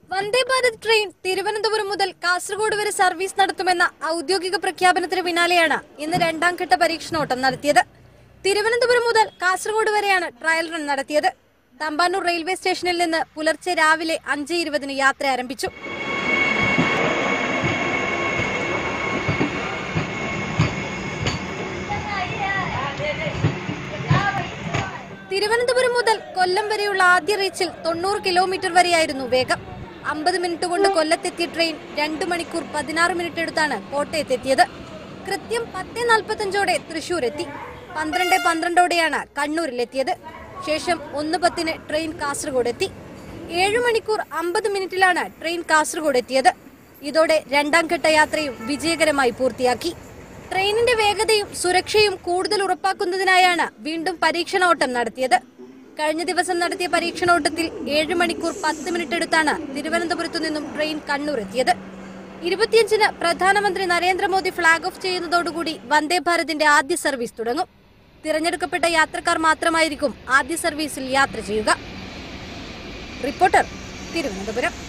വന്ദേ Bharat train Thiruvananthapuram മുതൽ കാസർഗോഡ് വരെ service നടത്തുമെന്ന ഔദ്യോഗിക പ്രഖ്യാപനത്തിന് പിന്നാലെയാണ് ഇന്ന് രണ്ടാം ഘട്ട പരീക്ഷണോട്ടം നടത്തിയത് തിരുവനന്തപുരം മുതൽ കാസർഗോഡ് വരെയാണ് ട്രയൽ റൺ നടത്തിയത് തമ്പാനൂർ റെയിൽവേ സ്റ്റേഷനിൽ നിന്ന് പുലർച്ചെ രാവിലെ അഞ്ച് ഇരുപതിന് യാത്ര ആരംഭിച്ചു തിരുവനന്തപുരം മുതൽ കൊല്ലം വരെയുള്ള ആദ്യ റീച്ചിൽ തൊണ്ണൂറ് കിലോമീറ്റർ വരെയായിരുന്നു വേഗം അമ്പത് മിനിറ്റ് കൊണ്ട് കൊല്ലത്തെത്തിയ ട്രെയിൻ രണ്ടു മണിക്കൂർ പതിനാറ് മിനിറ്റ് എടുത്താണ് കോട്ടയത്തെത്തിയത് കൃത്യം പത്ത് നാൽപ്പത്തഞ്ചോടെ തൃശൂർ എത്തി പന്ത്രണ്ട് പന്ത്രണ്ടോടെയാണ് കണ്ണൂരിലെത്തിയത് ശേഷം ഒന്ന് പത്തിന് ട്രെയിൻ കാസർഗോഡ് എത്തി ഏഴു മണിക്കൂർ അമ്പത് മിനിറ്റിലാണ് ട്രെയിൻ കാസർഗോഡ് എത്തിയത് ഇതോടെ രണ്ടാം ഘട്ട യാത്രയും വിജയകരമായി പൂർത്തിയാക്കി ട്രെയിനിന്റെ വേഗതയും സുരക്ഷയും കൂടുതൽ ഉറപ്പാക്കുന്നതിനായാണ് വീണ്ടും പരീക്ഷണോട്ടം നടത്തിയത് കഴിഞ്ഞ ദിവസം നടത്തിയ പരീക്ഷണോട്ടത്തിൽ ഏഴ് മണിക്കൂർ പത്ത് മിനിറ്റ് എടുത്താണ് തിരുവനന്തപുരത്തു നിന്നും ട്രെയിൻ കണ്ണൂർ എത്തിയത് ഇരുപത്തിയഞ്ചിന് പ്രധാനമന്ത്രി നരേന്ദ്രമോദി ഫ്ളാഗ് ഓഫ് ചെയ്യുന്നതോടുകൂടി വന്ദേ ഭാരതിന്റെ ആദ്യ സർവീസ് തുടങ്ങും തിരഞ്ഞെടുക്കപ്പെട്ട യാത്രക്കാർ മാത്രമായിരിക്കും ആദ്യ സർവീസിൽ യാത്ര ചെയ്യുക റിപ്പോർട്ടർ തിരുവനന്തപുരം